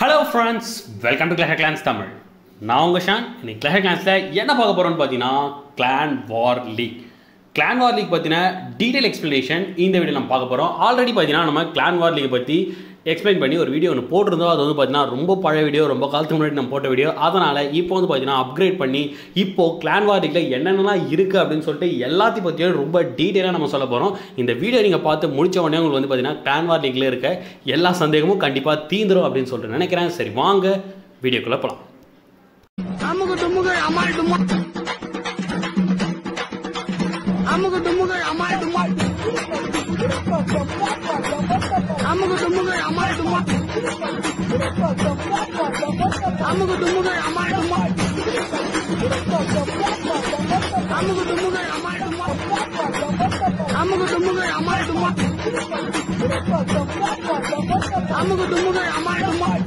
hello friends welcome to கிளஹ clans Tamil நான் உங்கள் ஷான் இன்னைக்கு கிளஹ கிளான்ஸில் என்ன பார்க்க போகிறோம்னு பார்த்தீங்கன்னா clan war league clan war league பற்றின டீட்டெயில் எக்ஸ்ப்ளனேஷன் இந்த வீடியோ நம்ம பார்க்க போகிறோம் ஆல்ரெடி பார்த்தீங்கன்னா நம்ம கிளான் வார் லீக் பற்றி எக்ஸ்பிளைன் பண்ணி ஒரு வீடியோ ஒன்று போட்டிருந்தோம் அது வந்து பார்த்தீங்கன்னா ரொம்ப பழைய வீடியோ ரொம்ப காலத்துக்கு முன்னாடி நம்ம போட்ட வீடியோ அதனால் இப்போ வந்து பார்த்தீங்கன்னா அப்கிரேட் பண்ணி இப்போ கிளான் வார் லீக்ல என்னென்னலாம் இருக்குது அப்படின்னு சொல்லிட்டு எல்லாத்தையும் பற்றியும் ரொம்ப டீட்டெயிலாக நம்ம சொல்ல போகிறோம் இந்த வீடியோ நீங்கள் பார்த்து முடிச்ச உடனே உங்களுக்கு வந்து பார்த்தீங்கன்னா கிளான் வார் லீக்ல இருக்க எல்லா சந்தேகமும் கண்டிப்பாக தீந்துரும் அப்படின்னு சொல்லிட்டு நினைக்கிறேன் சரி வாங்க வீடியோக்குள்ளே போகலாம் அமுகு டுமுகு அமால் டுமால் அமுகு டுமுகு அமால் டுமால் அமுகு டுமுகு அமால் டுமால் அமுகு டுமுகு அமால் டுமால் அமுகு டுமுகு அமால் டுமால் அமுகு டுமுகு அமால் டுமால் அமுகு டுமுகு அமால் டுமால்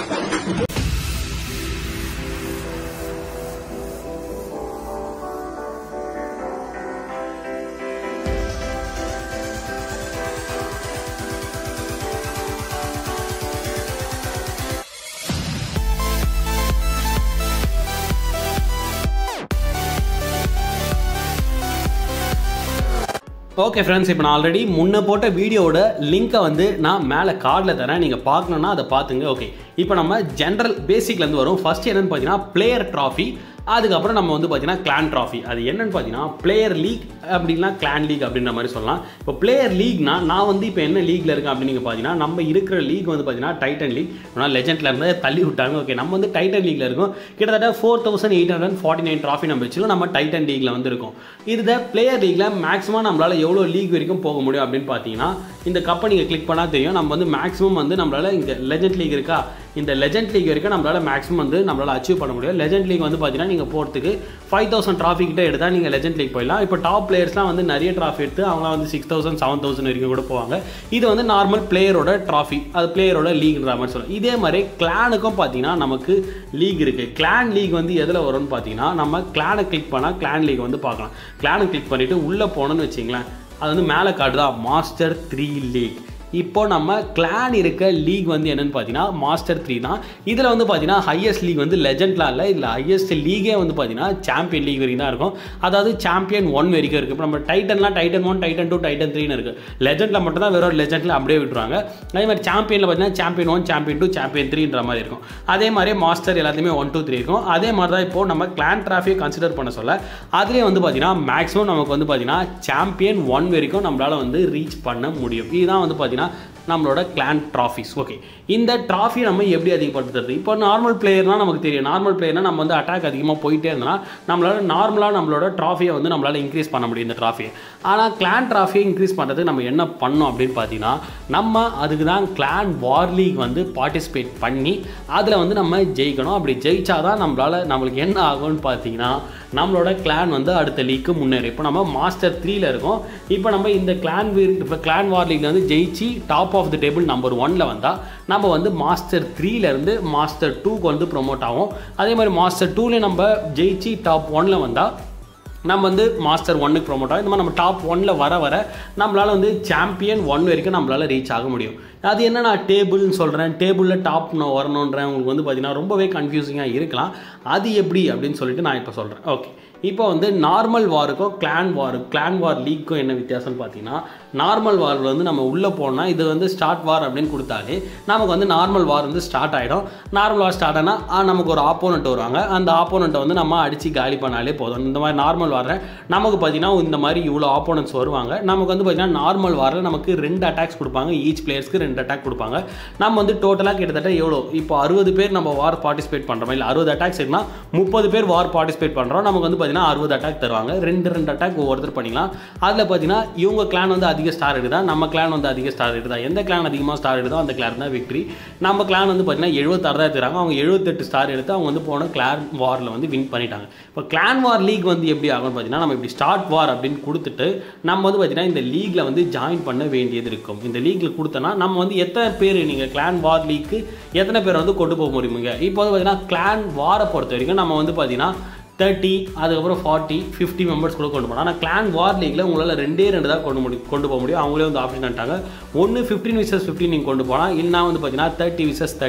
ஓகே ஃப்ரெண்ட்ஸ் இப்போ நான் ஆல்ரெடி முன்ன போட்ட வீடியோவோட லிங்க்கை வந்து நான் மேலே கார்டில் தரேன் நீங்கள் பார்க்கணுன்னா அதை பார்த்துங்க ஓகே இப்போ நம்ம ஜென்ரல் பேசிக்லேருந்து வரும் ஃபர்ஸ்ட் என்னன்னு பார்த்தீங்கன்னா பிளேயர் ட்ராஃபி அதுக்கப்புறம் நம்ம வந்து பார்த்தீங்கன்னா கிளான் ட்ராஃபி அது என்னன்னு பார்த்தீங்கன்னா பிளேயர் லீக் அப்படின்னா கிளான் லீக் அப்படின்ற மாதிரி சொல்லலாம் இப்போ பிளேயர் லீக்னா நான் வந்து இப்போ என்ன லீக்ல இருக்கேன் அப்படின்னு நீங்கள் பார்த்தீங்கன்னா நம்ம இருக்கிற லீக் வந்து பார்த்தீங்கன்னா டைட்டன் லீக் ஆனால் லெஜெண்ட்ல இருந்து தள்ளி விட்டாங்க ஓகே நம்ம வந்து டைட்டன் லீக்ல இருக்கோம் கிட்டத்தட்ட four thousand eight hundred forty nine trophy நம்ம வச்சுருக்கோம் நம்ம டைட்டன் லீக்ல வந்து இருக்கோம் இது பிளேயர் லீக்ல மேக்ஸிமம் நம்மளால எவ்வளோ லீக் வரைக்கும் போக முடியும் அப்படின்னு பார்த்தீங்கன்னா இந்த கப்பை நீங்கள் கிளிக் பண்ணால் தெரியும் நம்ம வந்து மேக்ஸிமம் வந்து நம்மளால இங்கே லெஜெண்ட் லீக் இருக்கா இந்த லெஜெண்ட் லீக் வரைக்கும் நம்மளால மேக்ஸிமம் வந்து நம்மளால அச்சீவ் பண்ண முடியும் லெஜெண்ட் லீக் வந்து பார்த்தீங்கன்னா நீங்கள் போகிறதுக்கு ஃபைவ் தௌசண்ட் ட்ராஃபி கிட்ட எடுத்தால் நீங்கள் லெஜெண்ட் லீக் போயிடலாம் இப்போ டாப் பிளேயர்ஸ்லாம் வந்து நிறைய ட்ராஃபி எடுத்து அவங்களாம் வந்து சிக்ஸ் தௌசண்ட் செவன் தௌசண்ட் வரைக்கும் கூட போவாங்க இது வந்து நார்மல் பிளேயரோட ட்ராஃபி அது பிளேயரோட லீக்ன்ற மாதிரி சொல்லலாம் இதே மாதிரி கிளானுக்கும் பார்த்தீங்கன்னா நமக்கு லீக் இருக்குது கிளான் லீக் வந்து எதில் வரும்னு பார்த்தீங்கன்னா நம்ம கிளானை கிளிக் பண்ணால் கிளான் லீக் வந்து பார்க்கலாம் கிளானை கிளிக் பண்ணிவிட்டு உள்ளே போனோன்னு வச்சிங்களேன் அது வந்து மேலே காட்டுதா மாஸ்டர் த்ரீ லீக் இப்போ நம்ம கிளான் இருக்க லீக் வந்து என்னன்னு பார்த்தீங்கன்னா மாஸ்டர் த்ரீ தான் இதில் வந்து பார்த்தீங்கன்னா ஹையஸ்ட் லீக் வந்து லெஜெண்ட்லாம் இல்லை இதில் ஹையஸ்ட் லீகே வந்து பார்த்தீங்கன்னா சாம்பியன் லீக் வரைக்கும் தான் இருக்கும் அதாவது சாம்பியன் ஒன் வரைக்கும் இருக்குது இப்போ நம்ம டைட்டன்லாம் titan one titan two titan த்ரீன்னு இருக்குது லெஜெண்டில் மட்டும் தான் வெறும் லெஜெண்டில் அப்படியே விட்டுருவாங்க அதே மாதிரி சாம்பியனில் பார்த்தீங்கன்னா champion one champion two champion த்ரீன்ற மாதிரி இருக்கும் அதே மாதிரி மாஸ்டர் எல்லாத்தையுமே ஒன் டூ த்ரீ இருக்கும் அதே மாதிரி தான் இப்போ நம்ம கிளான் டிராஃபியை கன்சிடர் பண்ண சொல்ல அதுலேயே வந்து பார்த்தீங்கன்னா மேக்ஸிமம் நமக்கு வந்து பார்த்தீங்கன்னா சாம்பியன் ஒன் வரைக்கும் நம்மளால் வந்து ரீச் பண்ண முடியும் இதுதான் வந்து பார்த்தீங்கன்னா நம்மளோட கிளான் ட்ராஃபிஸ் ஓகே இந்த ட்ராஃபி நம்ம எப்படி அதிகப்படுத்துறது இப்போ நார்மல் பிளேயர்னால் நமக்கு தெரியும் நார்மல் பிளேயர்னால் நம்ம வந்து அட்டாக் அதிகமாக போயிட்டே இருந்தோம்னா நம்மளால நார்மலாக நம்மளோட ட்ராஃபியை வந்து நம்மளால் இன்க்ரீஸ் பண்ண முடியும் இந்த ட்ராஃபியை ஆனால் கிளான் ட்ராஃபியை இன்க்ரீஸ் பண்ணுறதுக்கு நம்ம என்ன பண்ணோம் அப்படின்னு பார்த்தீங்கன்னா நம்ம அதுக்கு தான் கிளான் வார் லீக் வந்து பார்ட்டிசிபேட் பண்ணி அதில் வந்து நம்ம ஜெயிக்கணும் அப்படி ஜெயிச்சாதான் நம்மளால் நம்மளுக்கு என்ன ஆகும்னு பார்த்தீங்கன்னா நம்மளோட கிளான் வந்து அடுத்த லீக்கு முன்னேறி இப்போ நம்ம மாஸ்டர் த்ரீல இருக்கோம் இப்போ நம்ம இந்த கிளான் வீர் இப்போ கிளான் வார் லீக்ல வந்து ஜெயிச்சு top of the table number ஒன்ல வந்தால் நம்ம வந்து மாஸ்டர் த்ரீலேருந்து மாஸ்டர் டூக்கு வந்து ப்ரொமோட் ஆகும் அதே மாதிரி மாஸ்டர் டூலேயே நம்ம ஜெயிச்சு டாப் ஒன்ல வந்தால் நம்ம வந்து மாஸ்டர் ஒன்னுக்கு ப்ரொமோட் ஆகும் இந்த மாதிரி நம்ம டாப் ஒன்ல வர வர நம்மளால் வந்து சாம்பியன் ஒன் வரைக்கும் நம்மளால் ரீச் ஆக முடியும் அது என்ன நான் டேபிள்னு சொல்கிறேன் டேபிளில் டாப் நான் வரணுன்றேன் உங்களுக்கு வந்து பார்த்தீங்கன்னா ரொம்பவே கன்ஃபியூசிங்காக இருக்கலாம் அது எப்படி அப்படின்னு சொல்லிட்டு நான் இப்போ சொல்கிறேன் ஓகே இப்போ வந்து நார்மல் வாருக்கும் கிளான் வார் கிளான் வார் லீக்கும் என்ன வித்தியாசம்னு பார்த்தீங்கன்னா நார்மல் வாரில் வந்து நம்ம உள்ளே போனால் இது வந்து ஸ்டார்ட் வார் அப்படின்னு கொடுத்தாலே நமக்கு வந்து நார்மல் வார் வந்து ஸ்டார்ட் ஆகிடும் நார்மல் வார் ஸ்டார்ட் ஆனால் நமக்கு ஒரு ஆப்போனண்ட் வருவாங்க அந்த ஆப்போனண்ட்டை வந்து நம்ம அடித்து காலி பண்ணாலே போதும் இந்த மாதிரி நார்மல் வாரில் நமக்கு பார்த்தீங்கன்னா இந்த மாதிரி இவ்வளோ ஆப்போனன்ட்ஸ் வருவாங்க நமக்கு வந்து பார்த்தீங்கன்னா நார்மல் வாரில் நமக்கு ரெண்டு அட்டாக்ஸ் கொடுப்பாங்க ஈச் பிளேயர்ஸ்க்கு ரெண்டு அட்டாக் கொடுப்பாங்க நம்ம வந்து டோட்டலாக கிட்டத்தட்ட எவ்வளோ இப்போ அறுபது பேர் நம்ம வார் பார்ட்டிசிபேட் பண்ணுறோம் இல்லை அறுபது அட்டாக்ஸ் இருக்குன்னா முப்பது பேர் வார் பார்ட்டிசிபேட் பண்ணுறோம் நமக்கு வந்து பார்த்தீங்கன்னா அறுபது அட்டாக் தருவாங்க ரெண்டு ரெண்டு அட்டாக் ஒவ்வொருத்தர் பண்ணிக்கலாம் அதில் பார்த்தீங்கன்னா இவங்க கிளான் வந்து அதிக ஸ்டார் எடுதா நம்ம கிளான் வந்து அதிக ஸ்டார் எடுதா எந்த கிளான் அதிகமாக ஸ்டார் எடுதோ அந்த கிளான் தான் விக்ட்ரி நம்ம கிளான் வந்து பார்த்தீங்கன்னா எழுபத்தாறு தான் எடுத்துறாங்க அவங்க எழுபத்தெட்டு ஸ்டார் எடுத்து அவங்க வந்து போன கிளான் வாரில் வந்து வின் பண்ணிட்டாங்க இப்போ கிளான் வார் லீக் வந்து எப்படி ஆகும்னு பார்த்தீங்கன்னா நம்ம இப்படி ஸ்டார்ட் வார் அப்படின்னு கொடுத்துட்டு நம்ம வந்து பார்த்தீங்கன்னா இந்த லீக்ல வந்து ஜாயின் பண்ண வேண்டியது இருக்கும் இந்த லீக்ல கொடுத்தோன்னா நம்ம வந்து எத்தனை பேர் நீங்கள் கிளான் வார் லீக்கு எத்தனை பேர் வந்து கொண்டு போக முடியுமுங்க இப்போ வந்து பார்த்தீங்கன்னா கிளான் வாரை பொறுத்த வரைக்கும் நம்ம வந்து பார்த்தீங்கன்னா தேர்ட்டி அதுக்கப்புறம் ஃபார்ட்டி ஃபிஃப்டி மெம்பர்ஸ் கூட கொண்டு போகலாம் ஆனால் கிளான் வார் லீக்ல உங்களால் ரெண்டே ரெண்டு தான் கொண்டு முடியும் கொண்டு போக முடியும் அவங்களே வந்து ஆப்ஷன் பண்ணிட்டாங்க ஒன்று ஃபிஃப்டீன் விசஸ் ஃபிஃப்டின் நீங்கள் கொண்டு போகலாம் இல்லைனா வந்து பார்த்தீங்கன்னா தேர்ட்டி விசஸ் தேர்ட்டி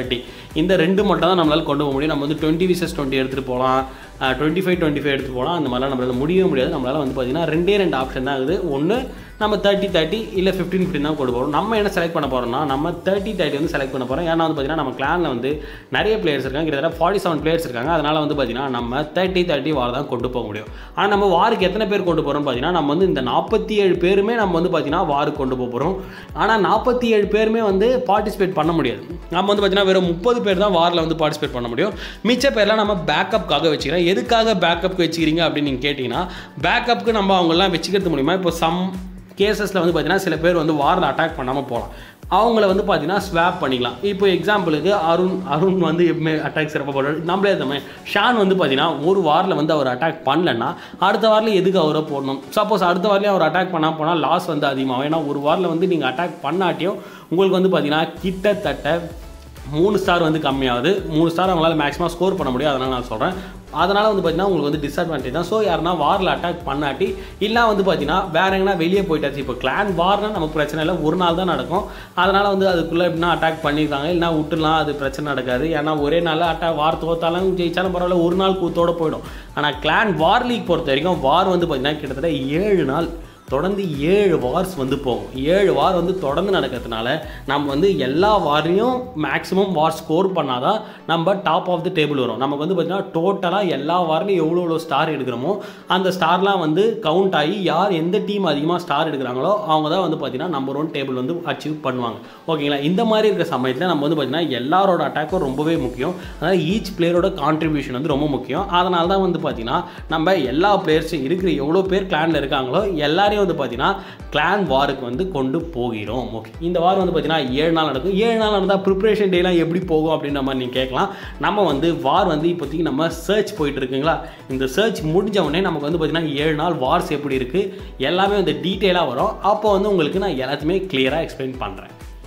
இந்த ரெண்டு மட்டும் தான் நம்மளால் கொண்டு போக முடியும் நம்ம வந்து டுவெண்ட்டி விசஸ் டுவெண்ட்டி எடுத்துகிட்டு போகலாம் டுவெண்ட்டி ஃபைவ் டுவெண்ட்டி ஃபைவ் எடுத்து போகலாம் அந்த மாதிரிலாம் நம்மளால் முடியவே முடியாது நம்மளால் வந்து பார்த்தீங்கன்னா ரெண்டே ரெண்டு ஆப்ஷன் தான் இருக்குது ஒன்று நம்ம தேர்ட்டி தேர்ட்டி இல்லை ஃபிஃப்டின் ஃபிஃப்டின் தான் கொண்டு போகிறோம் நம்ம என்ன செலக்ட் பண்ண போகிறோம்னா நம்ம தேர்ட்டி தேர்ட்டி வந்து செலக்ட் பண்ண போகிறோம் ஏன்னா வந்து பார்த்தீங்கன்னா நம்ம கிளானில் வந்து நிறைய பிளேயர்ஸ் இருக்காங்க கிட்டத்தட்ட ஃபார்ட்டி செவன் பிளேயர்ஸ் இருக்காங்க அதனால் வந்து பார்த்தீங்கன்னா நம்ம தேர்ட்டி தேர்ட்டி வார் தான் கொண்டு போக முடியும் ஆனால் நம்ம வாருக்கு எத்தனை பேர் கொண்டு போகிறோம்னு பார்த்தீங்கன்னா நம்ம வந்து இந்த நாற்பத்தி ஏழு பேருமே நம்ம வந்து பார்த்தீங்கன்னா வாருக்கு கொண்டு போக போகிறோம் ஆனால் நாற்பத்தி ஏழு பேருமே வந்து பார்ட்டிசிபேட் பண்ண முடியாது நம்ம வந்து பார்த்தீங்கன்னா வெறும் முப்பது பேர் தான் வாரில் வந்து பார்ட்டிசிபேட் பண்ண முடியும் மிச்ச பேர்லாம் நம்ம பேக்கப்காக வச்சுக்கிறோம் எதுக்காக பேக்கப்க்கு வச்சுக்கிறீங்க அப்படின்னு நீங்கள் கேட்டிங்கன்னா பேக்கப்புக்கு நம்ம அவங்கெல்லாம் வச்சுக்கிறது மூலிமா இப்போ சம் கேசஸில் வந்து பார்த்தீங்கன்னா சில பேர் வந்து வாரில் அட்டாக் பண்ணாமல் போகலாம் அவங்கள வந்து பார்த்தீங்கன்னா ஸ்வாப் பண்ணிக்கலாம் இப்போ எக்ஸாம்பிளுக்கு அருண் அருண் வந்து எப்பவுமே அட்டாக் சிறப்பாக போடுறாரு நம்மளே தம்மே ஷான் வந்து பார்த்தீங்கன்னா ஒரு வாரில் வந்து அவர் அட்டாக் பண்ணலன்னா அடுத்த வாரில் எதுக்கு அவரை போடணும் சப்போஸ் அடுத்த வாரிலே அவர் அட்டாக் பண்ணால் போனால் லாஸ் வந்து அதிகமாகும் ஏன்னா ஒரு வாரில் வந்து நீங்கள் அட்டாக் பண்ணாட்டியும் உங்களுக்கு வந்து பார்த்தீங்கன்னா கிட்டத்தட்ட மூணு ஸ்டார் வந்து கம்மியாகுது மூணு ஸ்டார் அவங்களால மேக்ஸிமம் ஸ்கோர் பண்ண முடியும் அதனால் நான் சொல்கிறேன் அதனால் வந்து பார்த்தீங்கன்னா உங்களுக்கு வந்து டிஸ்அட்வான்டேஜ் தான் ஸோ யாருன்னா வாரில் அட்டாக் பண்ணாட்டி இல்லை வந்து பார்த்தீங்கன்னா வேற எங்கன்னா வெளியே போயிட்டாச்சு இப்போ கிளான் வார்னா நமக்கு பிரச்சனை இல்லை ஒரு நாள் தான் நடக்கும் அதனால் வந்து அதுக்குள்ளே எப்படின்னா அட்டாக் பண்ணியிருக்காங்க இல்லைனா விட்டுலாம் அது பிரச்சனை நடக்காது ஏன்னா ஒரே நாளில் அட்டாக் வார் தோத்தாலும் ஜெயிச்சாலும் பரவாயில்ல ஒரு நாள் கூத்தோட போயிடும் ஆனால் கிளான் வார் லீக் பொறுத்த வரைக்கும் வார் வந்து பார்த்தீங்கன்னா கிட்டத்தட்ட ஏழு நாள் தொடர்ந்து ஏழு வார்ஸ் வந்து போகும் ஏழு வார் வந்து தொடர்ந்து நடக்கிறதுனால நம்ம வந்து எல்லா வாரையும் மேக்ஸிமம் வார் ஸ்கோர் பண்ணாதான் நம்ம டாப் ஆஃப் தி டேபிள் வரும் நமக்கு வந்து பார்த்தீங்கன்னா டோட்டலாக எல்லா வாரிலையும் எவ்வளோ எவ்வளோ ஸ்டார் எடுக்கிறோமோ அந்த ஸ்டார்லாம் வந்து கவுண்ட் ஆகி யார் எந்த டீம் அதிகமாக ஸ்டார் எடுக்கிறாங்களோ அவங்க தான் வந்து பார்த்தீங்கன்னா நம்பர் ஒன் டேபிள் வந்து அச்சீவ் பண்ணுவாங்க ஓகேங்களா இந்த மாதிரி இருக்கிற சமயத்தில் நம்ம வந்து பார்த்தீங்கன்னா எல்லாரோட அட்டாக்கும் ரொம்பவே முக்கியம் அதாவது ஈச் பிளேயரோட கான்ட்ரிபியூஷன் வந்து ரொம்ப முக்கியம் அதனால தான் வந்து பார்த்தீங்கன்னா நம்ம எல்லா பிளேயர்ஸும் இருக்கிற எவ்வளோ பேர் கிளானில் இருக்காங்களோ எல்லாரையும் வந்து பார்த்தீங்கன்னா கிளான் வாருக்கு வந்து கொண்டு போகிறோம் ஓகே இந்த வாரம் வந்து பார்த்தீங்கன்னா ஏழு நாள் நடக்கும் ஏழு நாள் நடந்தால் ப்ரிப்பரேஷன் டேலாம் எப்படி போகும் அப்படின்ற மாதிரி நீங்கள் கேட்கலாம் நம்ம வந்து வார் வந்து இப்போதைக்கு நம்ம சர்ச் போயிட்டு இருக்குங்களா இந்த சர்ச் முடிஞ்ச உடனே நமக்கு வந்து பார்த்தீங்கன்னா ஏழு நாள் வார்ஸ் எப்படி இருக்குது எல்லாமே வந்து டீட்டெயிலாக வரும் அப்போ வந்து உங்களுக்கு நான் எல்லாத்தையுமே கிளியராக எக்ஸ்பிளைன் பண்ணுறேன்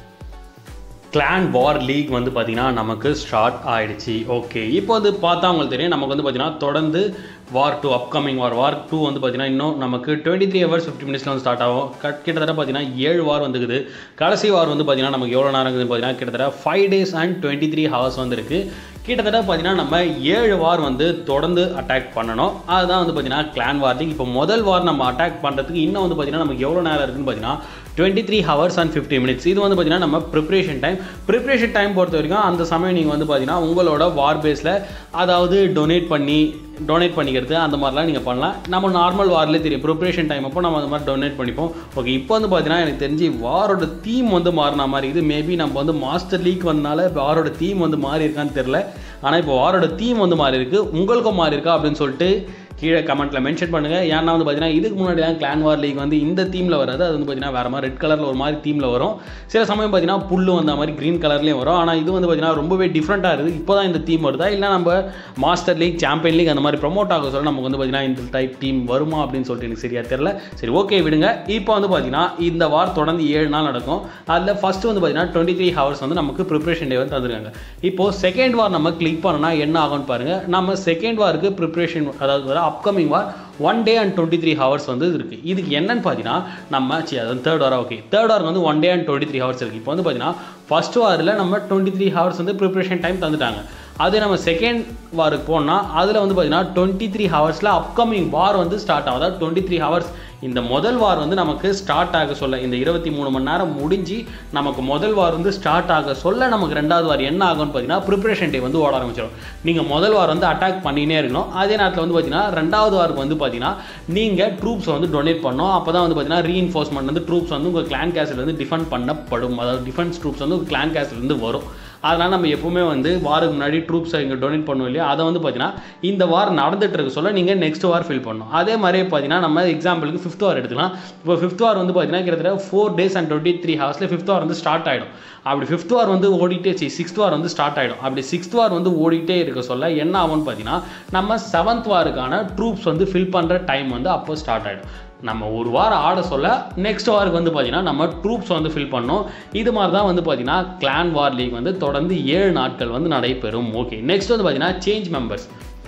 கிளான் வார் லீக் வந்து பார்த்தீங்கன்னா நமக்கு ஸ்டார்ட் ஆயிடுச்சு ஓகே இப்போ வந்து பார்த்தா உங்களுக்கு தெரியும் நமக்கு வந்து பார்த்தீங்கன்னா தொடர்ந்து war two upcoming war war two வந்து பார்த்தீங்கன்னா இன்னும் நமக்கு டுவெண்ட்டி த்ரீ ஹவர்ஸ் ஃபிஃப்டி மினிட்ஸில் வந்து ஸ்டார்ட் ஆகும் கட் கிட்டத்தட்ட பார்த்தீங்கன்னா ஏழு வார் வந்துக்குது கடைசி வார் வந்து பார்த்தீங்கன்னா நமக்கு எவ்வளோ நேரம் இருக்குது பார்த்தீங்கன்னா கிட்டத்தட்ட five days and twenty three hours வந்து இருக்குது கிட்டத்தட்ட பார்த்தீங்கன்னா நம்ம ஏழு வார் வந்து தொடர்ந்து அட்டாக் பண்ணணும் அதுதான் வந்து பார்த்தீங்கன்னா கிளான் வார் லீக் இப்போ முதல் வார் நம்ம அட்டாக் பண்ணுறதுக்கு இன்னும் வந்து பார்த்தீங்கன்னா நமக்கு எவ்வளோ நேரம் இருக்குன்னு பார்த்தீங்கன்னா twenty three hours and fifty minutes இது வந்து பார்த்தீங்கன்னா நம்ம ப்ரிப்ரேஷன் டைம் ப்ரிப்ரேஷன் டைம் பொறுத்த வரைக்கும் அந்த சமயம் நீங்கள் வந்து பார்த்தீங்கன்னா உங்களோட வார் பேஸில் அதாவது டொனேட் பண்ணி டொனேட் பண்ணிக்கிறது அந்த மாதிரிலாம் நீங்கள் பண்ணலாம் நம்ம நார்மல் வார்லேயே தெரியும் ப்ரிப்ரேஷன் டைம் அப்போ நம்ம அந்த மாதிரி டொனேட் பண்ணிப்போம் ஓகே இப்போ வந்து பார்த்தீங்கன்னா எனக்கு தெரிஞ்சு வாரோட தீம் வந்து மாறின மாதிரி இது மேபி நம்ம வந்து மாஸ்டர் லீக் வந்தனால வாரோட தீம் வந்து மாறி இருக்கான்னு தெரில ஆனால் இப்போ வாரோட தீம் வந்து மாறி இருக்கு உங்களுக்கும் மாறி இருக்கா அப்படின்னு சொல்லிட்டு கீழே கமெண்ட்டில் மென்ஷன் பண்ணுங்கள் ஏன்னா வந்து பார்த்தீங்கன்னா இதுக்கு முன்னாடி தான் கிளான் வார் லீக் வந்து இந்த தீமில் வராது அது வந்து பார்த்தீங்கன்னா வேறு மாதிரி ரெட் கலரில் ஒரு மாதிரி தீமில் வரும் சில சமயம் பார்த்தீங்கன்னா புல்லு வந்த மாதிரி க்ரீன் கலர்லேயும் வரும் ஆனால் இது வந்து பார்த்தீங்கன்னா ரொம்பவே டிஃப்ரெண்ட்டாக இருக்குது இப்போ தான் இந்த தீம் வருதா இல்லை நம்ம மாஸ்டர் லீக் சாம்பியன் லீக் அந்த மாதிரி ப்ரொமோட் ஆக சொல்ல நமக்கு வந்து பார்த்தீங்கன்னா இந்த டைப் டீம் வருமா அப்படின்னு சொல்லிட்டு எனக்கு சரியாக தெரில சரி ஓகே விடுங்க இப்போ வந்து பார்த்தீங்கன்னா இந்த வார் தொடர்ந்து ஏழு நாள் நடக்கும் அதில் ஃபஸ்ட்டு வந்து பார்த்தீங்கன்னா டுவெண்ட்டி த்ரீ ஹவர்ஸ் வந்து நமக்கு ப்ரிப்ரேஷன் டே வந்து தந்துருக்காங்க இப்போது செகண்ட் வார் நம்ம கிளிக் பண்ணோம்னா என்ன ஆகும்னு பாருங்கள் நம்ம செகண்ட் வாருக்கு ப்ரிப்ரேஷன் அதாவது upcoming war one day and twenty three hours வந்து இருக்குது இதுக்கு என்னன்னு பார்த்தீங்கன்னா நம்ம சி அது தேர்ட் வாரம் ஓகே தேர்ட் வார் வந்து one day and twenty three hours இருக்குது இப்போ வந்து பார்த்தீங்கன்னா ஃபர்ஸ்ட் வாரில் நம்ம டுவெண்ட்டி த்ரீ ஹவர்ஸ் வந்து ப்ரிப்ரேஷன் டைம் தந்துட்டாங்க அதே நம்ம செகண்ட் வாருக்கு போனால் அதில் வந்து பார்த்தீங்கன்னா டுவெண்ட்டி த்ரீ ஹவர்ஸில் அப்கமிங் வார் வந்து ஸ்டார்ட் ஆகும் அதாவது டுவெண்ட்டி த்ரீ ஹவர்ஸ் இந்த முதல் வார் வந்து நமக்கு ஸ்டார்ட் ஆக சொல்ல இந்த இருபத்தி மூணு மணி நேரம் முடிஞ்சு நமக்கு முதல் வார் வந்து ஸ்டார்ட் ஆக சொல்ல நமக்கு ரெண்டாவது வார் என்ன ஆகும்னு பார்த்தீங்கன்னா ப்ரிப்பரேஷன் டே வந்து ஓட ஆரம்பிச்சிடும் நீங்கள் முதல் வார் வந்து அட்டாக் பண்ணினே இருக்கணும் அதே நேரத்தில் வந்து பார்த்தீங்கன்னா ரெண்டாவது வாருக்கு வந்து பார்த்தீங்கன்னா நீங்கள் ட்ரூப்ஸ் வந்து டொனேட் பண்ணணும் அப்போ தான் வந்து பார்த்தீங்கன்னா ரீஇன்ஃபோர்ஸ்மெண்ட் வந்து ட்ரூப்ஸ் வந்து உங்கள் கிளான் கேஸ்ல வந்து டிஃபெண்ட் பண்ணப்படும் அதாவது டிஃபென்ஸ் ட்ரூப்ஸ் வந்து உங்கள் கிளான் கேஸ்லேருந்து வரும் அதனால் நம்ம எப்பவுமே வந்து வாருக்கு முன்னாடி ட்ரூப்ஸை இங்கே டொனேட் பண்ணுவோம் இல்லையா அதை வந்து பார்த்தீங்கன்னா இந்த வார் நடந்துட்டு இருக்க சொல்ல நீங்கள் நெக்ஸ்ட் வார் ஃபில் பண்ணணும் அதே மாதிரியே பார்த்தீங்கன்னா நம்ம எக்ஸாம்பிளுக்கு ஃபிஃப்த் வார் எடுத்துக்கலாம் இப்போ ஃபிஃப்த் வார் வந்து பார்த்தீங்கன்னா கிட்டத்தட்ட four days and twenty three ஹவர்ஸில் ஃபிஃப்த் வார் வந்து ஸ்டார்ட் ஆகிடும் அப்படி ஃபிஃப்த் வார் வந்து ஓடிட்டே சி சிக்ஸ்த் வார் வந்து ஸ்டார்ட் ஆகிடும் அப்படி சிக்ஸ்த் வார் வந்து ஓடிட்டே இருக்க சொல்ல என்ன ஆகும்னு பார்த்தீங்கன்னா நம்ம செவன்த் வாருக்கான ட்ரூப்ஸ் வந்து ஃபில் பண்ணுற டைம் வந்து அப்போ ஸ்டார்ட் ஆகிடும் நம்ம ஒரு வாரம் ஆட சொல்ல நெக்ஸ்ட் வாருக்கு வந்து பார்த்தீங்கன்னா நம்ம ட்ரூப்ஸ் வந்து ஃபில் பண்ணோம் இது மாதிரி தான் வந்து பார்த்தீங்கன்னா கிளான் வார் லீக் வந்து தொடர்ந்து ஏழு நாட்கள் வந்து நடைபெறும் ஓகே நெக்ஸ்ட் வந்து பார்த்தீங்கன்னா சேஞ்ச் மெம்பர்ஸ்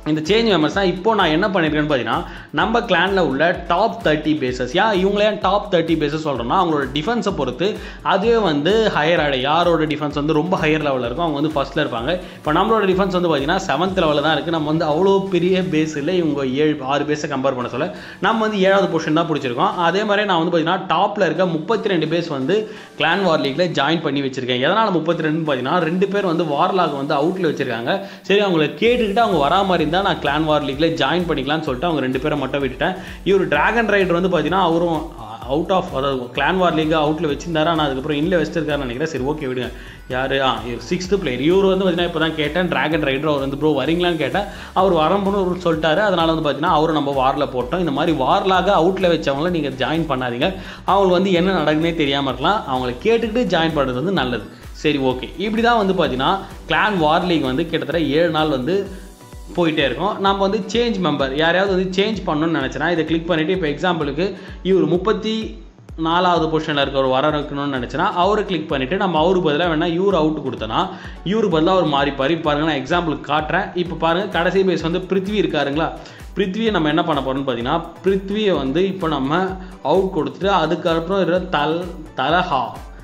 இந்த சேஞ்ச் மெம்பர்ஸ் தான் இப்போ நான் என்ன பண்ணியிருக்கேன்னு பார்த்தீங்கன்னா நம்ம கிளானில் உள்ள டாப் தேர்ட்டி பேசஸ் ஏன் இவங்களே டாப் தேர்ட்டி பேசஸ் சொல்கிறோம்னா அவங்களோட டிஃபென்ஸை பொறுத்து அதுவே வந்து ஹையர் ஆடை யாரோட டிஃபென்ஸ் வந்து ரொம்ப ஹையர் லெவலில் இருக்கும் அவங்க வந்து ஃபஸ்ட்டில் இருப்பாங்க இப்போ நம்மளோட டிஃபென்ஸ் வந்து பார்த்தீங்கன்னா செவன்த் லெவலில் தான் இருக்குது நம்ம வந்து அவ்வளோ பெரிய பேஸ் இல்லை இவங்க ஏழு ஆறு பேஸை கம்பேர் பண்ண சொல்ல நம்ம வந்து ஏழாவது பொசிஷன் தான் பிடிச்சிருக்கோம் அதே மாதிரி நான் வந்து பார்த்தீங்கன்னா டாப்பில் இருக்க முப்பத்தி ரெண்டு பேஸ் வந்து கிளான் வார் லீக்ல ஜாயின் பண்ணி வச்சிருக்கேன் எதனால் முப்பத்தி ரெண்டுன்னு பார்த்தீங்கன்னா ரெண்டு பேர் வந்து வார்லாக் வந்து அவுட்டில் வச்சிருக்காங்க சரி அவங்கள கேட்டுக்கிட்டு அவங்க வரா மாதிரி இருந்தால் நான் கிளான் வார் லீக்ல ஜாயின் பண்ணிக்கலாம்னு சொல்லிட்டு அவங்க ரெண்டு பேரை மட்டும் விட்டுட்டேன் இவர் டிராகன் ரைடர் வந்து பார்த்தீங்கன்னா அவரும் அவுட் ஆஃப் அதாவது கிளான் வார் லீக் அவுட்டில் வச்சிருந்தாரு ஆனால் அதுக்கப்புறம் இன்னில் வச்சிருக்காருன்னு நினைக்கிறேன் சரி ஓகே விடுங்க யார் ஆ சிக்ஸ்த்து பிளேயர் இவர் வந்து பார்த்தீங்கன்னா இப்போ தான் கேட்டேன் டிராகன் ரைடர் அவர் வந்து ப்ரோ வரீங்களான்னு கேட்டேன் அவர் வரம்புன்னு ஒரு சொல்லிட்டாரு அதனால் வந்து பார்த்தீங்கன்னா அவரை நம்ம வாரில் போட்டோம் இந்த மாதிரி வார்லாக அவுட்டில் வச்சவங்கள நீங்கள் ஜாயின் பண்ணாதீங்க அவங்களுக்கு வந்து என்ன நடக்குன்னே தெரியாமல் இருக்கலாம் அவங்கள கேட்டுக்கிட்டு ஜாயின் பண்ணுறது வந்து நல்லது சரி ஓகே இப்படி தான் வந்து பார்த்தீங்கன்னா கிளான் வார் லீக் வந்து கிட்டத்தட்ட ஏழு நாள் வந்து போயிட்டே இருக்கும் நம்ம வந்து சேஞ்ச் மெம்பர் யாரையாவது வந்து சேஞ்ச் பண்ணணும்னு நினச்சேன்னா இதை கிளிக் பண்ணிவிட்டு இப்போ எக்ஸாம்பிளுக்கு இவர் முப்பத்தி நாலாவது பொசிஷனில் இருக்க ஒரு வர இருக்கணும்னு நினச்சேன்னா அவரை கிளிக் பண்ணிவிட்டு நம்ம அவருக்கு பதிலாக வேணால் இவர் அவுட் கொடுத்தனா இவருக்கு பதிலாக அவர் மாறிப்பார் இப்போ பாருங்க நான் எக்ஸாம்பிளுக்கு காட்டுறேன் இப்போ பாருங்கள் கடைசி பேஸ் வந்து பிருத்வி இருக்காருங்களா பிருத்வியை நம்ம என்ன பண்ண போகிறோம்னு பார்த்தீங்கன்னா பிருத்வியை வந்து இப்போ நம்ம அவுட் கொடுத்துட்டு அதுக்கப்புறம் இருக்கிற தல் தலஹா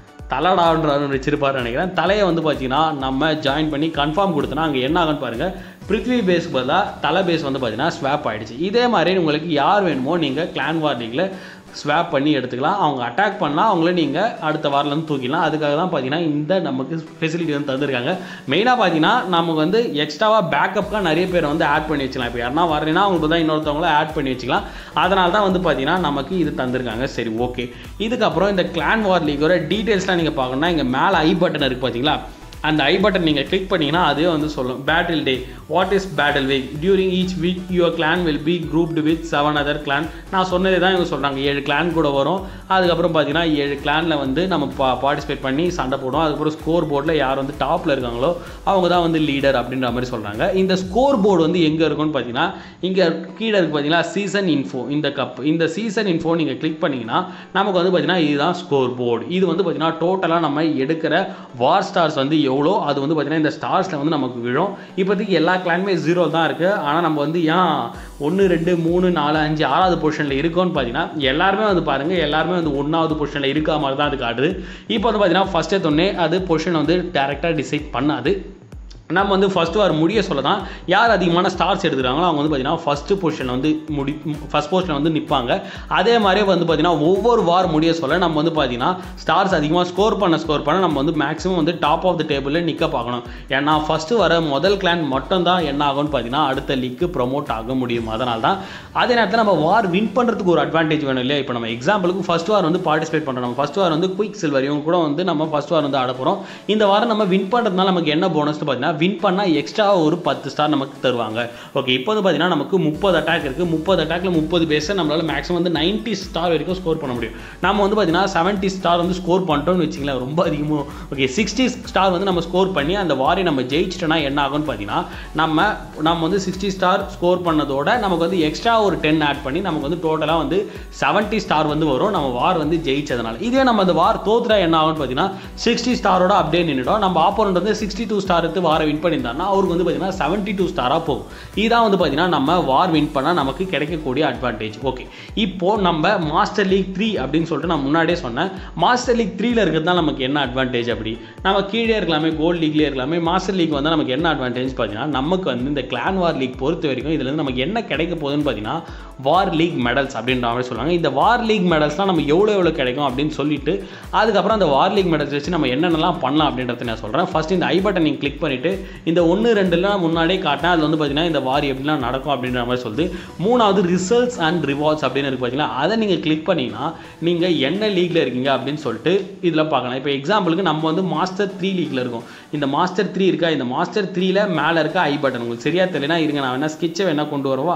தலடான்ற வச்சிருப்பாரு நினைக்கிறேன் தலையை வந்து பார்த்தீங்கன்னா நம்ம ஜாயின் பண்ணி கன்ஃபார்ம் கொடுத்தோன்னா அங்கே என்ன ஆகும்னு பாருங்கள் பிருத்வி பேஸ்க்கு பதிலாக தலை பேஸ் வந்து பார்த்தீங்கன்னா ஸ்வாப் ஆயிடுச்சு இதே மாதிரி உங்களுக்கு யார் வேணுமோ நீங்கள் கிளான் வார் லீக்ல ஸ்வாப் பண்ணி எடுத்துக்கலாம் அவங்க அட்டாக் பண்ணால் அவங்கள நீங்கள் அடுத்த வாரிலேருந்து தூக்கிடலாம் அதுக்காக தான் பார்த்தீங்கன்னா இந்த நமக்கு ஃபெசிலிட்டி வந்து தந்திருக்காங்க மெயினாக பார்த்தீங்கன்னா நமக்கு வந்து எக்ஸ்ட்ராவாக பேக்கப்காக நிறைய பேர் வந்து ஆட் பண்ணி வச்சுக்கலாம் இப்போ யாருன்னா வரலைன்னா அவங்களுக்கு தான் இன்னொருத்தவங்கள ஆட் பண்ணி வச்சுக்கலாம் அதனால தான் வந்து பார்த்தீங்கன்னா நமக்கு இது தந்திருக்காங்க சரி ஓகே இதுக்கப்புறம் இந்த கிளான் வார் லீக்கோட டீட்டெயில்ஸ்லாம் நீங்கள் பார்க்கணும்னா இங்கே மேலே ஐ பட்டன் இருக்குது பார்த்தீங்களா அந்த ஐ பட்டன் நீங்கள் கிளிக் பண்ணிங்கன்னா அதுவே வந்து சொல்லும் battle day what is battle week during each week your clan will be grouped with seven other clan நான் சொன்னதே தான் இவங்க சொல்கிறாங்க ஏழு கிளான் கூட வரும் அதுக்கப்புறம் பார்த்தீங்கன்னா ஏழு கிளானில் வந்து நம்ம பா பார்ட்டிசிபேட் பண்ணி சண்டை போடுவோம் அதுக்கப்புறம் ஸ்கோர் போர்டில் யார் வந்து டாப்பில் இருக்காங்களோ அவங்க தான் வந்து லீடர் அப்படின்ற மாதிரி சொல்கிறாங்க இந்த ஸ்கோர் போர்டு வந்து எங்கே இருக்கும்னு பார்த்தீங்கன்னா இங்கே கீழே இருக்கு பார்த்தீங்கன்னா சீசன் இன்ஃபோ இந்த கப் இந்த சீசன் இன்ஃபோ நீங்கள் கிளிக் பண்ணிங்கன்னா நமக்கு வந்து பார்த்தீங்கன்னா இதுதான் ஸ்கோர் போர்டு இது வந்து பார்த்தீங்கன்னா டோட்டலாக நம்ம எடுக்கிற வார் ஸ்டார்ஸ் வந்து எவ்வளோ அது வந்து பார்த்தீங்கன்னா இந்த ஸ்டார்ஸில் வந்து நமக்கு விழும் இப்போதைக்கு எல்லா கிளானுமே ஜீரோ தான் இருக்குது ஆனால் நம்ம வந்து ஏன் ஒன்று ரெண்டு மூணு நாலு அஞ்சு ஆறாவது பொசிஷனில் இருக்கோன்னு பார்த்தீங்கன்னா எல்லாருமே வந்து பாருங்கள் எல்லாருமே வந்து ஒன்றாவது பொசிஷனில் இருக்க மாதிரி தான் அது காட்டுது இப்போ வந்து பார்த்தீங்கன்னா ஃபஸ்ட்டே தொன்னே அது பொசிஷன் வந்து டேரெக்டாக டிசைட் பண்ணாது நம்ம வந்து ஃபர்ஸ்ட் வார் முடிய சொல்ல தான் யார் அதிகமான ஸ்டார்ஸ் எடுத்துக்கிறாங்களோ அவங்க வந்து பார்த்தீங்கன்னா ஃபஸ்ட்டு பொசிஷனில் வந்து முடி ஃபஸ்ட் பொசிஷனில் வந்து நிற்பாங்க அதே மாதிரியே வந்து பார்த்தீங்கன்னா ஒவ்வொரு வார் முடிய சொல்ல நம்ம வந்து பார்த்தீங்கன்னா ஸ்டார்ஸ் அதிகமாக ஸ்கோர் பண்ண ஸ்கோர் பண்ண நம்ம வந்து மேக்ஸிமம் வந்து டாப் ஆஃப் த டேபிளில் நிற்க பார்க்கணும் ஏன்னா ஃபஸ்ட்டு வர முதல் கிளான் மட்டும் தான் என்ன ஆகும்னு பார்த்தீங்கன்னா அடுத்த லீக்கு ப்ரொமோட் ஆக முடியும் அதனால தான் அதே நேரத்தில் நம்ம வார் வின் பண்ணுறதுக்கு ஒரு அட்வான்டேஜ் வேணும் இல்லையா இப்போ நம்ம எக்ஸாம்பிளுக்கு ஃபர்ஸ்ட் வார் வந்து பார்ட்டிசிபேட் பண்ணுறோம் நம்ம ஃபர்ஸ்ட் வார் வந்து குயிக் சில்வர் இவங்க கூட வந்து நம்ம ஃபர்ஸ்ட் வார் வந்து ஆட போகிறோம் இந்த வாரம் நம்ம வின் பண்ணுறதுனால நமக்கு என்ன போனஸ்னு பார்த்தீங்கன்னா வின் பண்ணால் எக்ஸ்ட்ரா ஒரு பத்து ஸ்டார் நமக்கு தருவாங்க ஓகே இப்போ வந்து பார்த்தீங்கன்னா நமக்கு முப்பது அட்டாக் இருக்குது முப்பது அட்டாக்ல முப்பது பேஸை நம்மளால் மேக்ஸிமம் வந்து 90 ஸ்டார் வரைக்கும் ஸ்கோர் பண்ண முடியும் நம்ம வந்து பார்த்தீங்கன்னா செவன்ட்டி ஸ்டார் வந்து ஸ்கோர் பண்ணிட்டோம்னு வச்சுங்களேன் ரொம்ப அதிகமாக ஓகே சிக்ஸ்டி ஸ்டார் வந்து நம்ம ஸ்கோர் பண்ணி அந்த வாரி நம்ம ஜெயிச்சிட்டோம்னா என்ன ஆகும்னு பார்த்தீங்கன்னா நம்ம நம்ம வந்து சிக்ஸ்டி ஸ்டார் ஸ்கோர் பண்ணதோட நமக்கு வந்து எக்ஸ்ட்ரா ஒரு டென் ஆட் பண்ணி நமக்கு வந்து டோட்டலாக வந்து செவன்ட்டி ஸ்டார் வந்து வரும் நம்ம வார் வந்து ஜெயிச்சதுனால இதே நம்ம அந்த வார் தோத்துறா என்ன ஆகும்னு பார்த்தீங்கன்னா சிக்ஸ்டி ஸ்டாரோட அப்படியே நின்றுடும் நம்ம ஆப்போனண்ட் வந்து சிக்ஸ்டி டூ ஸ்டார் எடுத்து வாரை வின் பண்ணியிருந்தாருன்னா அவருக்கு வந்து பார்த்தீங்கன்னா செவன்ட்டி டூ ஸ்டாராக போகும் இதான் வந்து பார்த்தீங்கன்னா நம்ம வார் வின் பண்ணால் நமக்கு கிடைக்கக்கூடிய அட்வான்டேஜ் ஓகே இப்போ நம்ம மாஸ்டர் லீக் த்ரீ அப்படின்னு சொல்லிட்டு நான் முன்னாடியே சொன்னேன் மாஸ்டர் லீக் த்ரீல இருக்கிறது தான் நமக்கு என்ன அட்வான்டேஜ் அப்படி நம்ம கீழே இருக்கலாமே கோல்டு லீக்லேயே இருக்கலாமே மாஸ்டர் லீக் வந்தால் நமக்கு என்ன அட்வான்டேஜ் பார்த்தீங்கன்னா நமக்கு வந்து இந்த கிளான் வார் லீக் பொறுத்த வரைக்கும் இதுல இருந்து நமக்கு என்ன கிடைக்க போகுதுன்னு பார்த்தீங்கன்னா வார் லீக் மெடல்ஸ் அப்படின்ற மாதிரி சொல்லுவாங்க இந்த வார் லீக் மெடல்ஸ்லாம் நம்ம எவ்வளோ எவ்வளோ கிடைக்கும் அப்படின்னு சொல்லிட்டு அதுக்கப்புறம் அந்த வார் லீக் மெடல்ஸ் வச்சு நம்ம என்னென்னலாம் பண்ணலாம் அப்படின்றத நான் சொல்கிறேன் ஃபர்ஸ்ட் இந்த ஐ பட்டன் நீங்கள் கிளிக் பண்ணிவிட்டு இந்த ஒன்று ரெண்டுலாம் முன்னாடியே காட்டினேன் அதில் வந்து பார்த்தீங்கன்னா இந்த வார் எப்படிலாம் நடக்கும் அப்படின்ற மாதிரி சொல்லுது மூணாவது ரிசல்ட்ஸ் அண்ட் ரிவார்ட்ஸ் அப்படின்னு இருக்கு பார்த்தீங்கன்னா அதை நீங்கள் கிளிக் பண்ணிங்கன்னா நீங்கள் என்ன லீக்ல இருக்கீங்க அப்படின்னு சொல்லிட்டு இதில் பார்க்கலாம் இப்போ எக்ஸாம்பிளுக்கு நம்ம வந்து மாஸ்டர் த்ரீ லீக்ல இருக்கோம் இந்த மாஸ்டர் த்ரீ இருக்கா இந்த மாஸ்டர் த்ரீல மேலே இருக்க ஐ பட்டன் உங்களுக்கு சரியா தெரியலனா இருங்க நான் வேணா ஸ்கெட்சை வேணா கொண்டு வரவா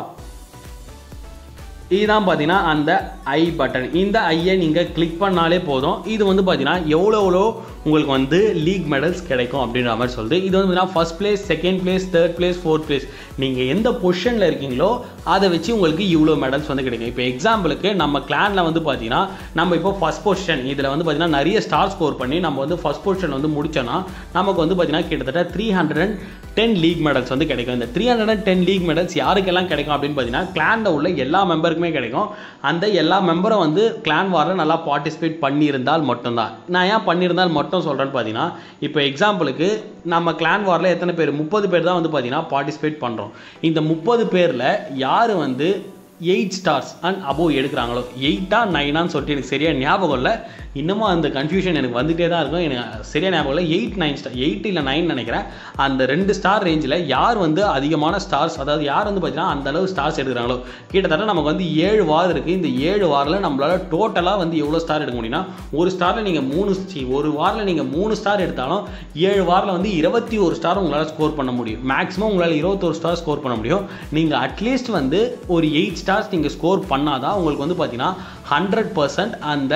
இதுதான் பார்த்தீங்கன்னா அந்த ஐ பட்டன் இந்த ஐயை நீங்கள் கிளிக் பண்ணாலே போதும் இது வந்து பார்த்தீங்கன்னா எவ்வளோ எவ்வளோ உங்களுக்கு வந்து லீக் மெடல்ஸ் கிடைக்கும் அப்படின்ற மாதிரி சொல்லுது இது வந்து பார்த்தீங்கன்னா first place second place third place fourth place நீங்கள் எந்த பொசிஷனில் இருக்கீங்களோ அதை வச்சு உங்களுக்கு இவ்வளோ மெடல்ஸ் வந்து கிடைக்கும் இப்போ எக்ஸாம்பிளுக்கு நம்ம கிளானில் வந்து பார்த்தீங்கன்னா நம்ம இப்போ ஃபர்ஸ்ட் பொசிஷன் இதில் வந்து பார்த்தீங்கன்னா நிறைய ஸ்டார் ஸ்கோர் பண்ணி நம்ம வந்து ஃபர்ஸ்ட் பொசிஷன் வந்து முடிச்சோன்னா நமக்கு வந்து பார்த்தீங்கன்னா கிட்டத்தட்ட three hundred and ten league medals வந்து கிடைக்கும் இந்த three hundred and ten league medals யாருக்கெல்லாம் கிடைக்கும் அப்படின்னு பார்த்தீங்கன்னா கிளானில் உள்ள எல்லா மெம்பருக்குமே கிடைக்கும் அந்த எல்லா மெம்பரும் வந்து கிளான் வாரில் நல்லா பார்ட்டிசிபேட் பண்ணியிருந்தால் மட்டும்தான் நான் ஏன் பண்ணியிருந்தால் மட்டும் சொல்கிறேன்னு பார்த்தீங்கன்னா இப்போ எக்ஸாம்பிளுக்கு நம்ம கிளான் வாரில் எத்தனை பேர் முப்பது பேர் தான் வந்து பார்த்தீங்கன்னா பார்ட்டிசிபேட் பண்ணுறோம் இந்த முப்பது பேரில் யார் வந்து எயிட் ஸ்டார்ஸ் அண்ட் அபோவ் எடுக்கிறாங்களோ எயிட்டா நைனான்னு சொல்லிட்டு எனக்கு சரியாக ஞாபகம் இல்லை இன்னமும் அந்த கன்ஃபியூஷன் எனக்கு வந்துகிட்டே தான் இருக்கும் எனக்கு சரியாக ஞாபகம் இல்லை எயிட் நைன் ஸ்டார் எயிட் இல்லை நைன் நினைக்கிறேன் அந்த ரெண்டு ஸ்டார் ரேஞ்சில் யார் வந்து அதிகமான ஸ்டார்ஸ் அதாவது யார் வந்து பார்த்தீங்கன்னா அந்த அளவு ஸ்டார்ஸ் எடுக்கிறாங்களோ கிட்டத்தட்ட நமக்கு வந்து ஏழு வாரம் இருக்குது இந்த ஏழு வாரில் நம்மளால் டோட்டலாக வந்து எவ்வளோ ஸ்டார் எடுக்க முடியும்னா ஒரு ஸ்டாரில் நீங்கள் மூணு சி ஒரு வாரில் நீங்கள் மூணு ஸ்டார் எடுத்தாலும் ஏழு வாரில் வந்து இருபத்தி ஒரு ஸ்டார் உங்களால் ஸ்கோர் பண்ண முடியும் மேக்ஸிமம் உங்களால் இருபத்தொரு ஸ்டார் ஸ்கோர் பண்ண முடியும் நீங்கள் அட்லீஸ்ட் வந்து ஒரு எயிட் ஸ்டார்ஸ் நீங்கள் ஸ்கோர் பண்ணாதான் உங்களுக்கு வந்து பார்த்தீங்கன்னா ஹண்ட்ரட் பர்சன்ட் அந்த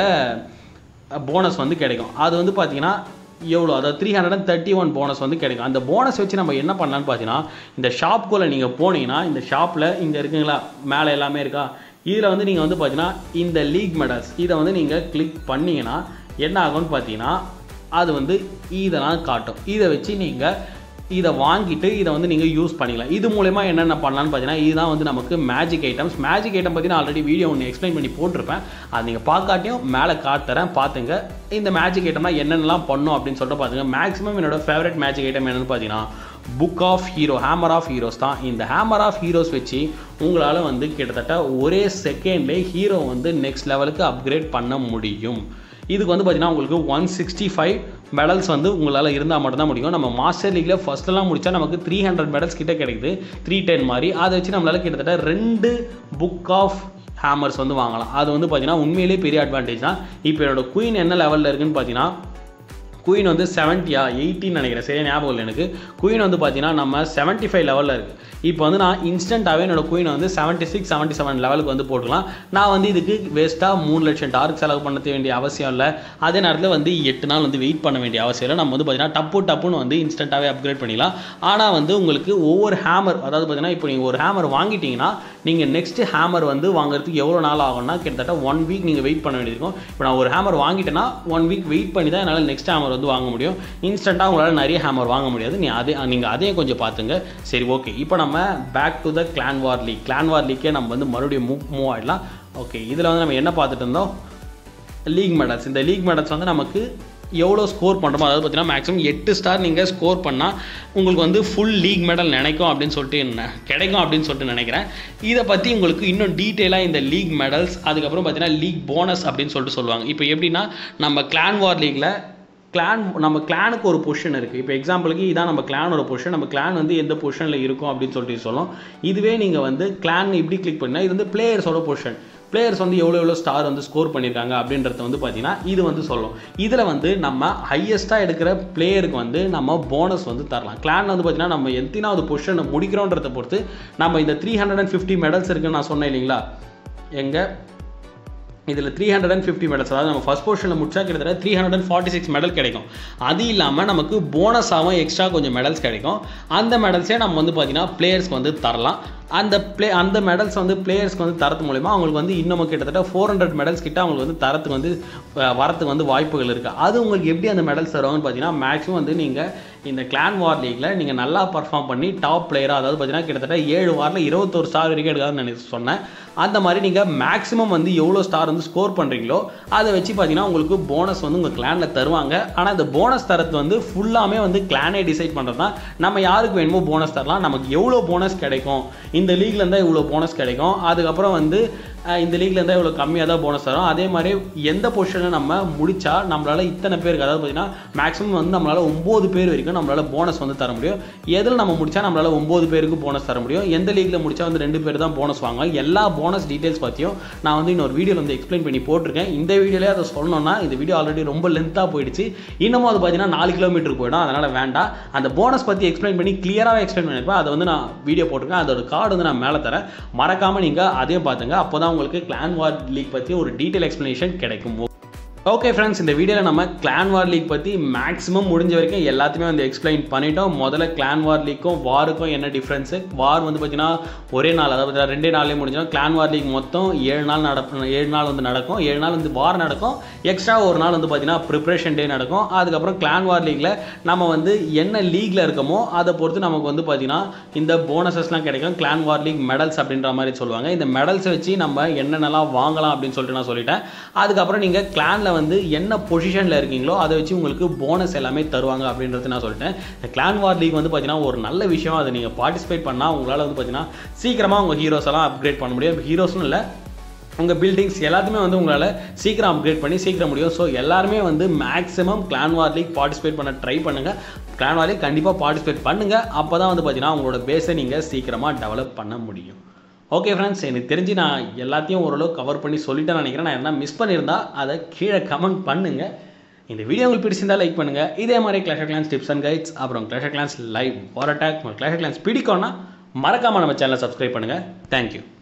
போனஸ் வந்து கிடைக்கும் அது வந்து பார்த்தீங்கன்னா எவ்வளோ அதாவது three hundred and thirty one bonus வந்து கிடைக்கும் அந்த போனஸ் வச்சு நம்ம என்ன பண்ணலான்னு பார்த்தீங்கன்னா இந்த ஷாப்குள்ளே நீங்கள் போனீங்கன்னா இந்த ஷாப்பில் இங்கே இருக்குங்களா மேலே எல்லாமே இருக்கா இதில் வந்து நீங்கள் வந்து பார்த்தீங்கன்னா இந்த லீக் மெடல்ஸ் இதை வந்து நீங்கள் கிளிக் பண்ணீங்கன்னா என்ன ஆகும்னு பார்த்தீங்கன்னா அது வந்து இதெல்லாம் காட்டும் இதை வச்சு நீங்கள் இதை வாங்கிட்டு இதை வந்து நீங்கள் யூஸ் பண்ணிக்கலாம் இது மூலயமா என்னென்ன பண்ணலாம்னு பார்த்தீங்கன்னா இதுதான் வந்து நமக்கு மேஜிக் ஐட்டம்ஸ் மேஜிக் ஐட்டம் பற்றி நான் ஆல்ரெடி வீடியோ ஒன்று எக்ஸ்பிளைன் பண்ணி போட்டிருப்பேன் அது நீங்கள் பார்க்காட்டியும் மேலே காட்டுறேன் பார்த்துங்க இந்த மேஜிக் ஐட்டம்லாம் என்னென்னலாம் பண்ணும் அப்படின்னு சொல்லிட்டு பார்த்துங்க மேக்ஸிமம் என்னோட ஃபேவரட் மேஜிக் ஐட்டம் என்னென்னு பார்த்தீங்கன்னா book of hero hammer of heroes தான் இந்த ஹேமர் ஆஃப் ஹீரோஸ் வச்சு உங்களால் வந்து கிட்டத்தட்ட ஒரே செகண்ட்லேயே ஹீரோ வந்து நெக்ஸ்ட் லெவலுக்கு அப்கிரேட் பண்ண முடியும் இதுக்கு வந்து பார்த்தீங்கன்னா உங்களுக்கு ஒன் சிக்ஸ்டி ஃபைவ் மெடல்ஸ் வந்து உங்களால் இருந்தால் மட்டும்தான் முடியும் நம்ம மாஸ்டர் லீக்கில் ஃபஸ்ட்டெல்லாம் முடிச்சா நமக்கு த்ரீ ஹண்ட்ரட் மெடல்ஸ் கிட்ட கிடைக்குது த்ரீ டென் மாதிரி அதை வச்சு நம்மளால் கிட்டத்தட்ட ரெண்டு புக் ஆஃப் ஹேமர்ஸ் வந்து வாங்கலாம் அது வந்து பார்த்தீங்கன்னா உண்மையிலேயே பெரிய அட்வான்டேஜ் தான் இப்போ என்னோட குயின் என்ன லெவலில் இருக்குன்னு பார்த்தீங்கன்னா குயின் வந்து செவன்ட்டியா எயிட்டின்னு நினைக்கிறேன் சரியா ஞாபகம் இல்லை எனக்கு குயின் வந்து பார்த்தீங்கன்னா நம்ம செவன்ட்டி ஃபைவ் லெவலில் இருக்குது இப்போ வந்து நான் இன்ஸ்டண்ட்டாகவே என்னோட குயினை வந்து செவன்ட்டி சிக்ஸ் செவன்ட்டி செவன் லெவலுக்கு வந்து போட்டுக்கலாம் நான் வந்து இதுக்கு வேஸ்ட்டாக மூணு லட்சம் டார்க் செலவு பண்ண வேண்டிய அவசியம் இல்லை அதே நேரத்தில் வந்து எட்டு நாள் வந்து வெயிட் பண்ண வேண்டிய அவசியம் இல்லை நம்ம வந்து பார்த்தீங்கன்னா டப்பு டப்புன்னு வந்து இன்ஸ்டண்ட்டாகவே அப்கிரேட் பண்ணிக்கலாம் ஆனால் வந்து உங்களுக்கு ஒவ்வொரு ஹேமர் அதாவது பார்த்தீங்கன்னா இப்போ நீங்கள் ஒரு ஹேமர் வாங்கிட்டீங்கன்னா நீங்கள் நெக்ஸ்ட் ஹேமர் வந்து வாங்குறதுக்கு எவ்வளோ நாள் ஆகும்னா கிட்டத்தட்ட ஒன் வீக் நீங்கள் வெயிட் பண்ண வேண்டியிருக்கும் இப்போ நான் ஒரு ஹேமர் வாங்கிட்டேன்னா ஒன் வீக் வெயிட் பண்ணி தான் என்னால் நெக்ஸ்ட் ஹேமர் வந்து வாங்க முடியும் இன்ஸ்டண்ட்டாக உங்களால் நிறைய ஹேமர் வாங்க முடியாது நீ அதே நீங்கள் அதையும் கொஞ்சம் பார்த்துங்க சரி ஓகே இப்போ நம்ம back to the clan war league clan war லீக்கே நம்ம வந்து மறுபடியும் மூவ் மூவ் ஆகிடலாம் ஓகே இதில் வந்து நம்ம என்ன பார்த்துட்டு இருந்தோம் லீக் மெடல்ஸ் இந்த லீக் மெடல்ஸ் வந்து நமக்கு எவ்வளோ ஸ்கோர் பண்ணுறோமோ அதாவது பார்த்தீங்கன்னா மேக்ஸிமம் எட்டு ஸ்டார் நீங்கள் ஸ்கோர் பண்ணால் உங்களுக்கு வந்து ஃபுல் லீக் மெடல் நினைக்கும் அப்படின்னு சொல்லிட்டு என்ன கிடைக்கும் அப்படின்னு சொல்லிட்டு நினைக்கிறேன் இதை பற்றி உங்களுக்கு இன்னும் டீட்டெயிலாக இந்த லீக் மெடல்ஸ் அதுக்கப்புறம் பார்த்தீங்கன்னா லீக் போனஸ் அப்படின்னு சொல்லிட்டு சொல்லுவாங்க இப்போ எப்படின்னா நம்ம கிளான் வார் லீக்கில் கிளான் நம்ம கிளானுக்கு ஒரு பொசிஷன் இருக்குது இப்போ எக்ஸாம்பிளுக்கு இதான் நம்ம கிளானோட பொசிஷன் நம்ம கிளான் வந்து எந்த பொசிஷனில் இருக்கும் அப்படின்னு சொல்லிட்டு சொல்லும் இதுவே நீங்கள் வந்து கிளான் இப்படி கிளிக் பண்ணால் இது வந்து பிளேயர்ஸோட பொசிஷன் பிளேயர்ஸ் வந்து எவ்வளோ எவ்வளோ ஸ்டார் வந்து ஸ்கோர் பண்ணியிருக்காங்க அப்படின்றத வந்து பார்த்தீங்கன்னா இது வந்து சொல்லும் இதில் வந்து நம்ம ஹையஸ்ட்டாக எடுக்கிற பிளேயருக்கு வந்து நம்ம போனஸ் வந்து தரலாம் கிளான் வந்து பார்த்தீங்கன்னா நம்ம எத்தனாவது பொசிஷனை முடிக்கிறோன்றதை பொறுத்து நம்ம இந்த three hundred and fifty medals இருக்குன்னு நான் சொன்னேன் இல்லைங்களா எங்கே இதில் three hundred and fifty medals அதாவது நம்ம ஃபஸ்ட் பொசிஷனில் முடிச்சா கிட்டத்தட்ட three hundred and forty six medal கிடைக்கும் அது இல்லாமல் நமக்கு போனஸாகவும் எக்ஸ்ட்ரா கொஞ்சம் மெடல்ஸ் கிடைக்கும் அந்த மெடல்ஸே நம்ம வந்து பார்த்தீங்கன்னா பிளேயர்ஸ்க்கு வந்து தரலாம் அந்த பிளே அந்த மெடல்ஸ் வந்து பிளேயர்ஸ்க்கு வந்து தரது மூலிமா அவங்களுக்கு வந்து இன்னும் கிட்டத்தட்ட ஃபோர் ஹண்ட்ரட் மெடல்ஸ் கிட்ட அவங்களுக்கு வந்து தரத்துக்கு வந்து அஹ், வரத்துக்கு வந்து வாய்ப்புகள் இருக்குது அது உங்களுக்கு எப்படி அந்த மெடல்ஸ் தருவாங்கன்னு பார்த்தீங்கன்னா மேக்ஸிமம் வந்து நீங்கள் இந்த கிளான் வார் லீக்கில் நீங்கள் நல்லா பர்ஃபார்ம் பண்ணி டாப் பிளேயராக அதாவது பார்த்தீங்கன்னா கிட்டத்தட்ட ஏழு வாரில் இருபத்தொரு ஸ்டார் வரைக்கும் எடுக்காதுன்னு நினைச்சு சொன்னேன் அந்த மாதிரி நீங்கள் மேக்ஸிமம் வந்து எவ்வளோ ஸ்டார் வந்து ஸ்கோர் பண்ணுறீங்களோ அதை வச்சு பார்த்தீங்கன்னா உங்களுக்கு போனஸ் வந்து உங்கள் கிளானில் தருவாங்க ஆனால் இந்த போனஸ் தரது வந்து ஃபுல்லாமே வந்து கிளானே டிசைட் பண்ணுறது தான் நம்ம யாருக்கு வேணுமோ போனஸ் தரலாம் நமக்கு எவ்வளோ போனஸ் கிடைக்கும் இந்த லீக்ல இருந்தால் இவ்வளோ போனஸ் கிடைக்கும் அதுக்கப்புறம் வந்து அஹ், இந்த லீக்ல இருந்தால் இவ்வளோ கம்மியாக தான் போனஸ் தரும் அதே மாதிரி எந்த பொசிஷனில் நம்ம முடிச்சா நம்மளால இத்தனை பேருக்கு அதாவது பார்த்தீங்கன்னா மேக்ஸிமம் வந்து நம்மளால ஒம்பது பேர் வரைக்கும் நம்மளால போனஸ் வந்து தர முடியும் எதில் நம்ம முடிச்சா நம்மளால ஒம்பது பேருக்கு போனஸ் தர முடியும் எந்த லீக்ல முடிச்சா வந்து ரெண்டு பேர் தான் போனஸ் வாங்குவாங்க எல்லா போனஸ் டீடைல்ஸ் பற்றியும் நான் வந்து இன்னொரு வீடியோவில் வந்து எக்ஸ்பிளைன் பண்ணி போட்டிருக்கேன் இந்த வீடியோலேயே அதை சொல்லணும்னா இந்த வீடியோ ஆல்ரெடி ரொம்ப லென்த்தாக போயிடுச்சு இன்னமும் அது பார்த்தீங்கன்னா நாலு கிலோமீட்டருக்கு போயிடும் அதனால் வேண்டாம் அந்த போனஸ் பற்றி எக்ஸ்பிளைன் பண்ணி கிளியராக எக்ஸ்பிளைன் பண்ணியிருப்பேன் அதை வந்து நான் வீடியோ போட்டிருக்கேன் அதோட கார்டு வந்து நான் மேலே தரேன் மறக்காமல் நீங்கள் அதையும் பார்த்துங்க அப்போ தான் உங்களுக்கு கிளான் வார் லீக் பற்றி ஒரு டீட்டெயில் எக்ஸ்ப்ளனேஷன் கிடைக்கும் ஓகே ஃப்ரெண்ட்ஸ் இந்த வீடியோவில் நம்ம கிளான் வார் லீக் பற்றி மேக்ஸிமம் முடிஞ்ச வரைக்கும் எல்லாத்தையுமே வந்து எக்ஸ்பிளைன் பண்ணிட்டோம் முதல்ல கிளான் வார் லீக்கும் வாருக்கும் என்ன டிஃப்ரென்ஸு வார் வந்து பார்த்தீங்கன்னா ஒரே நாள் அதாவது ரெண்டே நாள்லேயே முடிஞ்சிடும் கிளான் வார் லீக் மொத்தம் ஏழு நாள் நடக்கும் ஏழு நாள் வந்து நடக்கும் ஏழு நாள் வந்து வார் நடக்கும் எக்ஸ்ட்ரா ஒரு நாள் வந்து பார்த்தீங்கன்னா ப்ரிப்ரேஷன் டே நடக்கும் அதுக்கப்புறம் கிளான் வார் லீக்கில் நம்ம வந்து என்ன லீக்ல இருக்கமோ அதை பொறுத்து நமக்கு வந்து பார்த்தீங்கன்னா இந்த போனஸஸ்லாம் கிடைக்கும் கிளான் வார் லீக் மெடல்ஸ் அப்படின்ற மாதிரி சொல்லுவாங்க இந்த மெடல்ஸை வச்சு நம்ம என்னென்னலாம் வாங்கலாம் அப்படின்னு சொல்லிட்டு நான் சொல்லிட்டேன் அதுக்கப்புறம் நீங்கள் கிளானில் வந்து என்ன பொசிஷனில் இருக்கீங்களோ அதை வச்சு உங்களுக்கு போனஸ் எல்லாமே தருவாங்க அப்படின்றது நான் சொல்லிட்டேன் இந்த கிளான் வார் லீக் வந்து பார்த்தீங்கன்னா ஒரு நல்ல விஷயம் அதை நீங்கள் பார்ட்டிசிபேட் பண்ணால் உங்களால் வந்து பார்த்தீங்கன்னா சீக்கிரமாக உங்கள் ஹீரோஸ் எல்லாம் அப்கிரேட் பண்ண முடியும் ஹீரோஸ்னு இல்லை உங்கள் பில்டிங்ஸ் எல்லாத்தையுமே வந்து உங்களால் சீக்கிரம் அப்கிரேட் பண்ணி சீக்கிரம் முடியும் ஸோ எல்லாருமே வந்து maximum clan war league participate பண்ண ட்ரை பண்ணுங்கள் கிளான் வார் லீக் கண்டிப்பாக பார்ட்டிசிபேட் பண்ணுங்கள் அப்போ தான் வந்து பார்த்தீங்கன்னா உங்களோட பேஸை நீங்கள் சீக்கிரமாக டெவலப் பண்ண முடியும் ஓகே ஃப்ரெண்ட்ஸ் எனக்கு தெரிஞ்சு நான் எல்லாத்தையும் ஓரளவு கவர் பண்ணி சொல்லிட்டேன்னு நினைக்கிறேன் நான் என்ன மிஸ் பண்ணியிருந்தா அதை கீழே கமெண்ட் பண்ணுங்கள் இந்த வீடியோ உங்களுக்கு பிடிச்சிருந்தா லைக் பண்ணுங்கள் இதே மாதிரி Clash Clans tips and guides அப்புறம் Clash Clans live war attack Clash Clans பிடிக்கும்னா மறக்காமல் நம்ம சேனலை சப்ஸ்கிரைப் பண்ணுங்கள் தேங்க்யூ